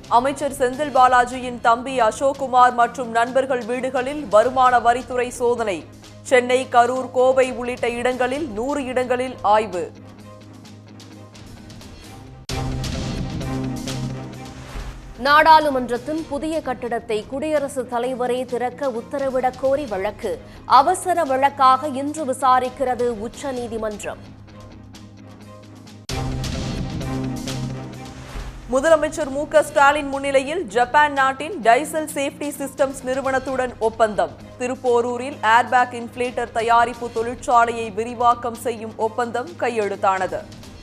அமைச்சர் செந்தில் பாலாஜியின் தம்பி அசோக்குமார் மற்றும் நண்பர்கள் வீடுகளில் வருமான வரித்துறை சோதனை சென்னை கரூர் கோவை உள்ளிட்ட இடங்களில் நூறு இடங்களில் ஆய்வு நாடாளுமன்றத்தின் புதிய கட்டிடத்தை குடியரசுத் தலைவரே திறக்க உத்தரவிடக் கோரி வழக்கு அவசர வழக்காக இன்று விசாரிக்கிறது உச்சநீதிமன்றம் முதலமைச்சர் மு க ஸ்டாலின் முன்னிலையில் ஜப்பான் நாட்டின் டைசல் சேஃப்டி சிஸ்டம்ஸ் நிறுவனத்துடன் ஒப்பந்தம் திருப்போரூரில் ஏர்பேக் இன்ஃபிளேட்டர் தயாரிப்பு தொழிற்சாலையை விரிவாக்கம் செய்யும் ஒப்பந்தம் கையெழுத்தானது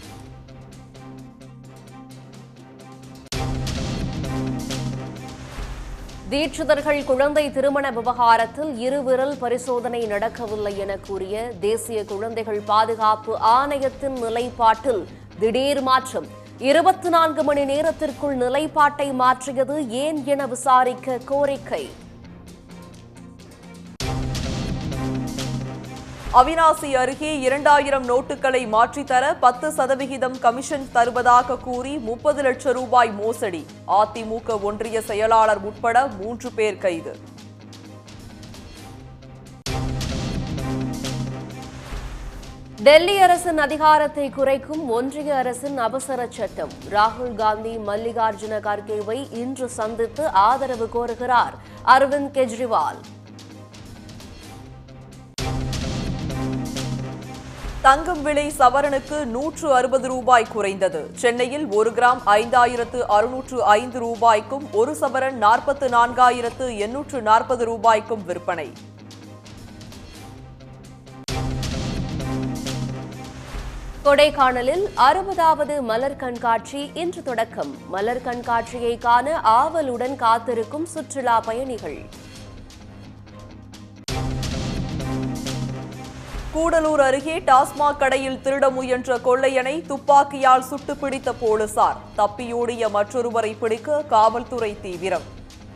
தீட்சிதர்கள் குழந்தை திருமண விவகாரத்தில் இருவிரல் பரிசோதனை நடக்கவில்லை என கூறிய தேசிய குழந்தைகள் பாதுகாப்பு ஆணையத்தின் நிலைப்பாட்டில் திடீர் மாற்றம் இருபத்தி நான்கு மணி நேரத்திற்குள் நிலைப்பாட்டை மாற்றியது ஏன் என விசாரிக்க கோரிக்கை அவினாசி அருகே இரண்டாயிரம் நோட்டுகளை மாற்றித்தர பத்து சதவிகிதம் கமிஷன் தருவதாக கூறி முப்பது லட்சம் ரூபாய் மோசடி அதிமுக ஒன்றிய செயலாளர் உட்பட மூன்று பேர் கைது டெல்லி அரசின் அதிகாரத்தை குறைக்கும் ஒன்றிய அரசின் அவசர சட்டம் ராகுல் காந்தி மல்லிகார்ஜுன கார்கேவை இன்று சந்தித்து ஆதரவு கோருகிறார் அரவிந்த் கெஜ்ரிவால் தங்கம் விலை சவரனுக்கு நூற்று அறுபது ரூபாய் குறைந்தது சென்னையில் ஒரு கிராம் ஐந்தாயிரத்து அறுநூற்று ஐந்து ரூபாய்க்கும் ஒரு சவரன் நாற்பத்து நான்காயிரத்து எண்ணூற்று நாற்பது ரூபாய்க்கும் விற்பனை கொடைக்கானலில் அறுபதாவது மலர் கண்காட்சி இன்று தொடக்கம் மலர் கண்காட்சியை காண ஆவலுடன் காத்திருக்கும் சுற்றுலா பயணிகள் கூடலூர் அருகே டாஸ்மாக் கடையில் திருட முயன்ற கொள்ளையனை துப்பாக்கியால் சுட்டு பிடித்த போலீசார் தப்பியோடிய மற்றொருவரை பிடிக்க காவல்துறை தீவிரம்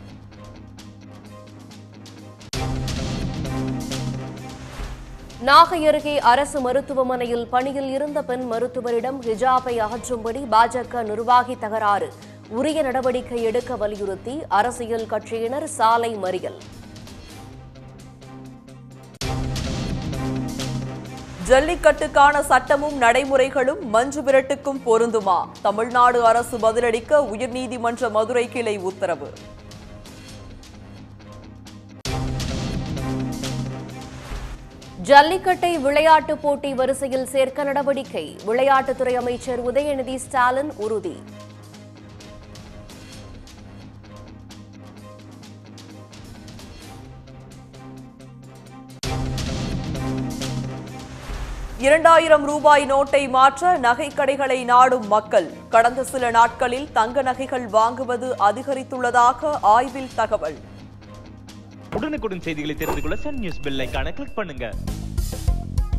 நாகை அருகே அரசு மருத்துவமனையில் பணியில் இருந்த பெண் மருத்துவரிடம் ஹிஜாபை அகற்றும்படி பாஜக நிர்வாகி தகராறு உரிய நடவடிக்கை எடுக்க வலியுறுத்தி அரசியல் கட்சியினர் சாலை மறியல் ஜல்லிக்கட்டுக்கான சட்டமும் நடைமுறைகளும் மஞ்சு விரட்டுக்கும் பொருந்துமா தமிழ்நாடு அரசு பதிலளிக்க உயர்நீதிமன்ற மதுரை கிளை உத்தரவு ஜல்லிக்கட்டை விளையாட்டு போட்டி வரிசையில் சேர்க்க நடவடிக்கை விளையாட்டுத்துறை அமைச்சர் உதயநிதி ஸ்டாலின் உறுதி இரண்டாயிரம் ரூபாய் நோட்டை மாற்ற நகைக்கடைகளை நாடும் மக்கள் கடந்த சில நாட்களில் தங்க நகைகள் வாங்குவது அதிகரித்துள்ளதாக ஆய்வில் தகவல் உடனுக்குடன் செய்திகளை தெரிந்து கொள்ள சன் நியூஸ் பெல் ஐகானை கிளிக் பண்ணுங்க